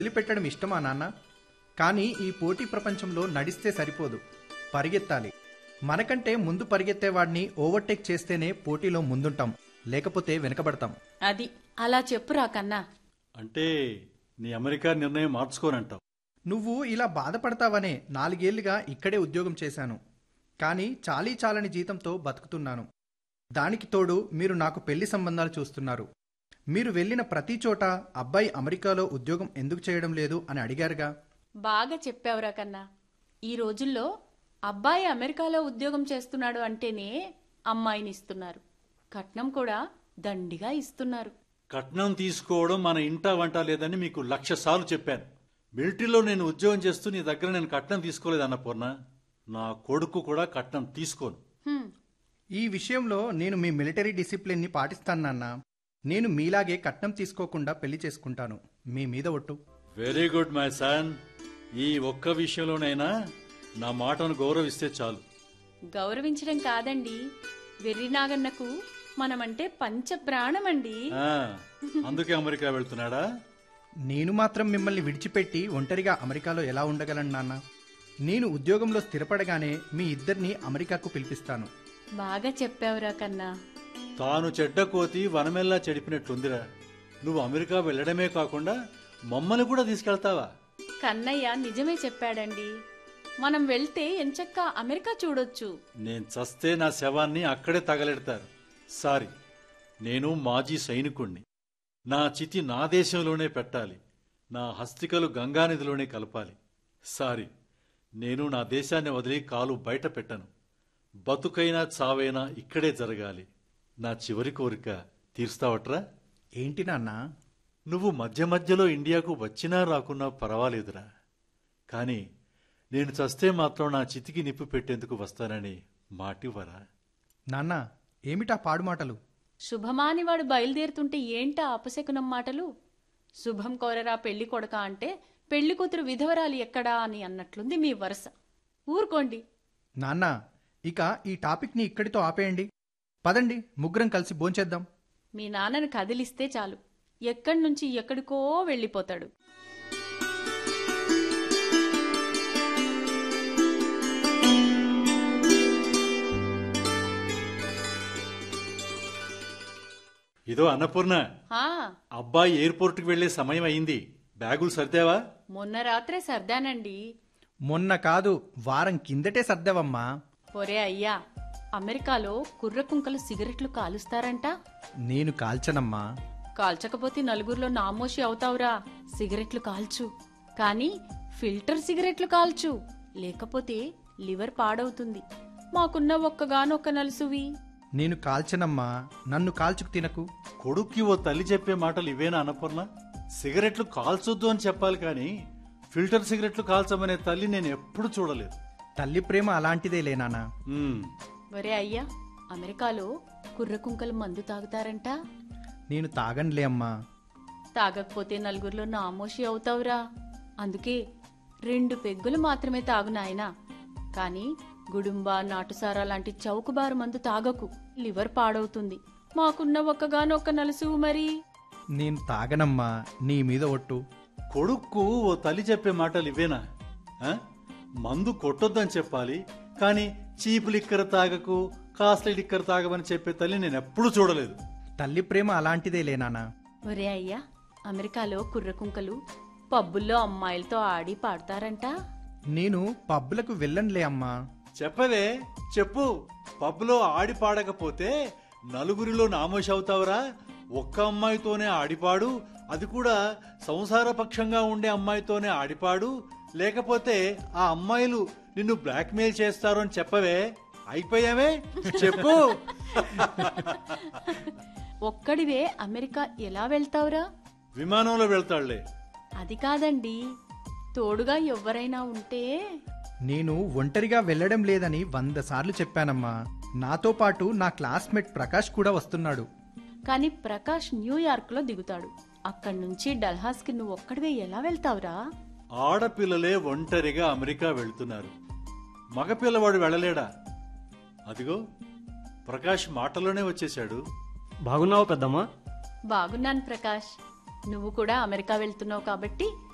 వదిలిపెట్టడం ఇష్టమా నాన్న కానీ ఈ పోటీ ప్రపంచంలో నడిస్తే సరిపోదు పరిగెత్తాలి మనకంటే ముందు పరిగెత్తేవాడిని ఓవర్టేక్ చేస్తేనే పోటీలో ముందుంటాం లేకపోతే వెనకబడతాం అది అలా చెప్పురా కన్నా అంటే నీ అమెరికా నిర్ణయం మార్చుకోనంటావు నువ్వు ఇలా బాధపడతావనే నాలుగేళ్లుగా ఇక్కడే ఉద్యోగం చేశాను కానీ చాలీ చాలని జీతంతో బతుకుతున్నాను దానికి తోడు మీరు నాకు పెళ్లి సంబంధాలు చూస్తున్నారు మీరు వెళ్ళిన ప్రతి చోట అబ్బాయి అమెరికాలో ఉద్యోగం ఎందుకు చేయడం లేదు అని అడిగారుగా బాగా చెప్పావురా కన్నా ఈ రోజుల్లో అబ్బాయి అమెరికాలో ఉద్యోగం చేస్తున్నాడు అంటేనే అమ్మాయిని ఇస్తున్నారు కట్నం కూడా దండిగా ఇస్తున్నారు కట్నం తీసుకోవడం మన ఇంటా వంట లేదని మీకు లక్ష సార్లు చెప్పాను మిలిటరీలో నేను ఉద్యోగం చేస్తూ నీ దగ్గర నేను కట్నం తీసుకోలేదు అన్నపూర్ణ నా కొడుకు కూడా కట్నం తీసుకోను హ్మ్, ఈ విషయంలో నేను మీ మిలిటరీ డిసిప్లిన్ని పాటిస్తాను నాన్న నేను మీలాగే కట్నం తీసుకోకుండా పెళ్లి చేసుకుంటాను మీ మీద ఒట్టు వెరీ గుడ్ మై సన్ ఈ ఒక్క విషయంలోనైనా నా మాటను గౌరవిస్తే చాలు గౌరవించడం కాదండి వెర్రినాగన్నకు మనమంటే పంచ ప్రాణమండి ఆ, అందుకే అమెరికా వెళ్తున్నాడా నేను మాత్రం మిమ్మల్ని విడిచిపెట్టి ఒంటరిగా అమెరికాలో ఎలా ఉండగలను నాన్న నేను ఉద్యోగంలో స్థిరపడగానే మీ ఇద్దరిని అమెరికాకు పిలిపిస్తాను బాగా చెప్పావురా కన్నా తాను చెడ్డ కోతి వనమెల్లా చెడిపినట్లుందిరా నువ్వు అమెరికా వెళ్ళడమే కాకుండా మమ్మల్ని కూడా తీసుకెళ్తావా కన్నయ్య నిజమే చెప్పాడండి మనం వెళ్తే ఎంచక్క అమెరికా చూడొచ్చు నేను చస్తే నా శవాన్ని అక్కడే తగలెడతారు సారీ నేను మాజీ సైనికుణ్ణి నా చితి నా దేశంలోనే పెట్టాలి నా హస్తికలు గంగానదిలోనే కలపాలి సారీ నేను నా దేశాన్ని వదిలి కాలు బయట పెట్టను బతుకైనా చావైనా ఇక్కడే జరగాలి నా చివరి కోరిక తీర్స్తావట్రా ఏంటి నాన్న నువ్వు మధ్య మధ్యలో ఇండియాకు వచ్చినా రాకున్నా పర్వాలేదురా కానీ నేను చస్తే మాత్రం నా చితికి నిప్పు పెట్టేందుకు వస్తానని మాటివ్వరా నాన్న ఏమిటా పాడు మాటలు శుభమాని వాడు బయలుదేరుతుంటే ఏంటా అపశకునం మాటలు శుభం కోరరా పెళ్లి కొడక అంటే పెళ్లి కూతురు విధవరాలి ఎక్కడా అని అన్నట్లుంది మీ వరుస ఊరుకోండి నాన్న ఇక ఈ టాపిక్ని ఇక్కడితో ఆపేయండి పదండి ముగ్గురం కలిసి భోంచేద్దాం మీ నాన్నను కదిలిస్తే చాలు ఎక్కడి నుంచి ఎక్కడికో వెళ్ళిపోతాడు ఇదో అన్నపూర్ణ ఆ అబ్బాయి ఎయిర్పోర్ట్కి వెళ్లే సమయం అయింది బ్యాగులు సర్దావా మొన్న రాత్రే సర్దానండి మొన్న కాదు వారం కిందటే సర్దావమ్మా ఒరే అయ్యా అమెరికాలో కుర్ర కుంకలు సిగరెట్లు కాలుస్తారంట నేను కాల్చనమ్మా కాల్చకపోతే నలుగురిలో నామోషి అవుతావురా సిగరెట్లు కాల్చు కానీ ఫిల్టర్ సిగరెట్లు కాల్చు లేకపోతే లివర్ పాడవుతుంది మాకున్న ఒక్కగానొక్క నలుసువి నేను కాల్చనమ్మా నన్ను కాల్చుకు తినకు కొడుక్కి ఓ తల్లి చెప్పే మాటలు ఇవేనా అన్నపూర్ణ సిగరెట్లు కాల్చొద్దు అని చెప్పాలి కానీ ఫిల్టర్ సిగరెట్లు కాల్చమనే తల్లి నేను ఎప్పుడు చూడలేదు తల్లి ప్రేమ అలాంటిదే లేనానా ఉమ్, ఒరే అయ్యా అమెరికాలో కుర్ర కుంకలు మందు తాగుతారంట నేను తాగనులే అమ్మా తాగకపోతే నలుగురిలో నామోషి అవుతావురా అందుకే రెండు పెగ్గులు మాత్రమే తాగు నాయనా కానీ గుడుంబ నాటుసారా లాంటి చౌకబారు మందు తాగకు లివర్ పాడవుతుంది మాకున్న ఒక్కగానొక్క నలుసు మరి నేను తాగనమ్మా నీ మీద ఒట్టు కొడుక్కు ఓ తల్లి చెప్పే మాటలు ఇవేనా ఆ? మందు కొట్టొద్దని చెప్పాలి కానీ చీపు లిక్కర తాగకు కాస్ట్లీ లిక్కర తాగమని చెప్పే తల్లి నేను ఎప్పుడు చూడలేదు తల్లి ప్రేమ అలాంటిదే లేనానా ఒరే అయ్యా అమెరికాలో కుర్ర కుంకలు పబ్బుల్లో అమ్మాయిలతో ఆడి పాడతారంట నేను పబ్బులకు వెళ్ళనులే అమ్మా చెప్పవే చెప్పు పబ్లో ఆడి పాడకపోతే నలుగురిలో నామోషి అవుతావురా ఒక్క అమ్మాయితోనే ఆడిపాడు అది కూడా సంసారపక్షంగా ఉండే అమ్మాయితోనే ఆడిపాడు లేకపోతే ఆ అమ్మాయిలు నిన్ను బ్లాక్మెయిల్ చేస్తారు అని చెప్పవే అయిపోయావే చెప్పు ఒక్కడివే అమెరికా ఎలా వెళ్తావురా విమానంలో వెళ్తాళ్లే అది కాదండి తోడుగా ఎవరైనా ఉంటే నేను ఒంటరిగా వెళ్ళడం లేదని వంద సార్లు చెప్పానమ్మా నాతో పాటు నా క్లాస్మేట్ ప్రకాష్ కూడా వస్తున్నాడు కానీ ప్రకాష్ న్యూయార్క్ లో దిగుతాడు అక్కడి నుంచి డల్హాస్ కి నువ్వు ఒక్కడివే ఎలా వెళ్తావురా ఆడపిల్లలే ఒంటరిగా అమెరికా వెళ్తున్నారు మగపిల్లవాడు వెళ్ళలేడా అదిగో ప్రకాష్ మాటలోనే వచ్చేశాడు బాగున్నావా పెద్దమ్మా బాగున్నాను ప్రకాష్ నువ్వు కూడా అమెరికా వెళ్తున్నావు కాబట్టి